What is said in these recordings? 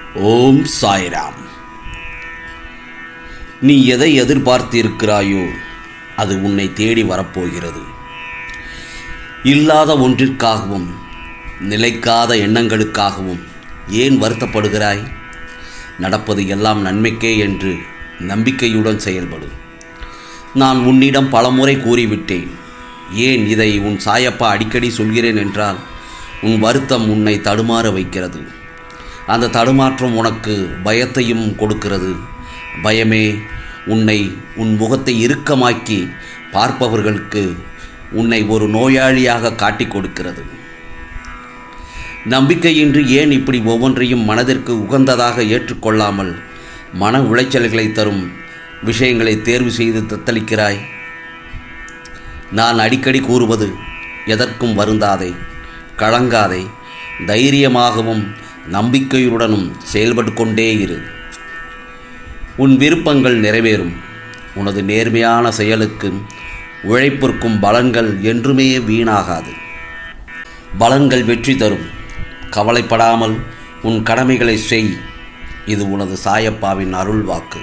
ஓம் சாய்ராம் நீ எதை எதிர்பார்த்து இருக்கிறாயோ அது உன்னை தேடி வரப்போகிறது இல்லாத ஒன்றிற்காகவும் நிலைக்காத எண்ணங்களுக்காகவும் ஏன் வருத்தப்படுகிறாய் நடப்பது எல்லாம் நன்மைக்கே என்று நம்பிக்கையுடன் செயல்படு நான் உன்னிடம் பலமுறை கூறிவிட்டேன் ஏன் இதை உன் சாயப்பா அடிக்கடி சொல்கிறேன் என்றால் உன் வருத்தம் உன்னை தடுமாற வைக்கிறது அந்த தடுமாற்றம் உனக்கு பயத்தையும் கொடுக்கிறது பயமே உன்னை உன் முகத்தை இறுக்கமாக்கி பார்ப்பவர்களுக்கு உன்னை ஒரு நோயாளியாக காட்டிக் கொடுக்கிறது நம்பிக்கையின்றி ஏன் இப்படி ஒவ்வொன்றையும் மனதிற்கு உகந்ததாக ஏற்றுக்கொள்ளாமல் மன உளைச்சல்களை தரும் விஷயங்களை தேர்வு செய்து தத்தளிக்கிறாய் நான் அடிக்கடி கூறுவது எதற்கும் வருந்தாதே கலங்காதே தைரியமாகவும் நம்பிக்கையுடனும் செயல்பட்டு கொண்டே இரு உன் விருப்பங்கள் நிறைவேறும் உனது நேர்மையான செயலுக்கும் உழைப்பிற்கும் பலன்கள் என்றுமே வீணாகாது பலன்கள் வெற்றி தரும் கவலைப்படாமல் உன் கடமைகளை செய் இது உனது சாயப்பாவின் அருள் வாக்கு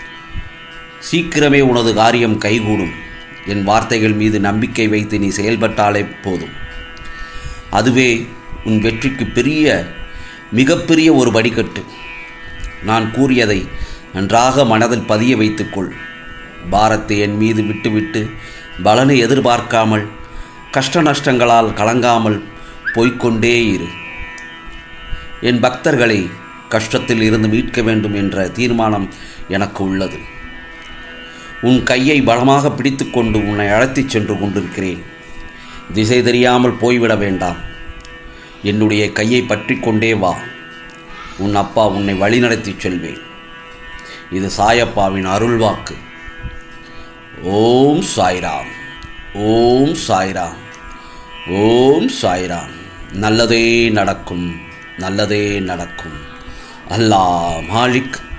சீக்கிரமே உனது காரியம் கைகூடும் என் வார்த்தைகள் மீது நம்பிக்கை வைத்து நீ செயல்பட்டாலே போதும் அதுவே உன் வெற்றிக்கு பெரிய மிகப்பெரிய ஒரு படிக்கட்டு நான் கூறியதை நன்றாக மனதில் பதிய வைத்துக்கொள் பாரத்தை என் மீது விட்டுவிட்டு பலனை எதிர்பார்க்காமல் கஷ்ட நஷ்டங்களால் கலங்காமல் போய்க்கொண்டே இரு என் பக்தர்களை கஷ்டத்தில் இருந்து மீட்க வேண்டும் என்ற தீர்மானம் எனக்கு உள்ளது உன் கையை பலமாக பிடித்துக்கொண்டு உன்னை அழைத்துச் சென்று கொண்டிருக்கிறேன் திசை தெரியாமல் போய்விட வேண்டாம் என்னுடைய கையை பற்றி கொண்டே வா உன் அப்பா உன்னை வழிநடத்திச் செல்வேன் இது சாயப்பாவின் அருள்வாக்கு ஓம் சாய்ராம் ஓம் சாய்ராம் ஓம் சாய்ராம் நல்லதே நடக்கும் நல்லதே நடக்கும் அல்லாஹ் மாலிக்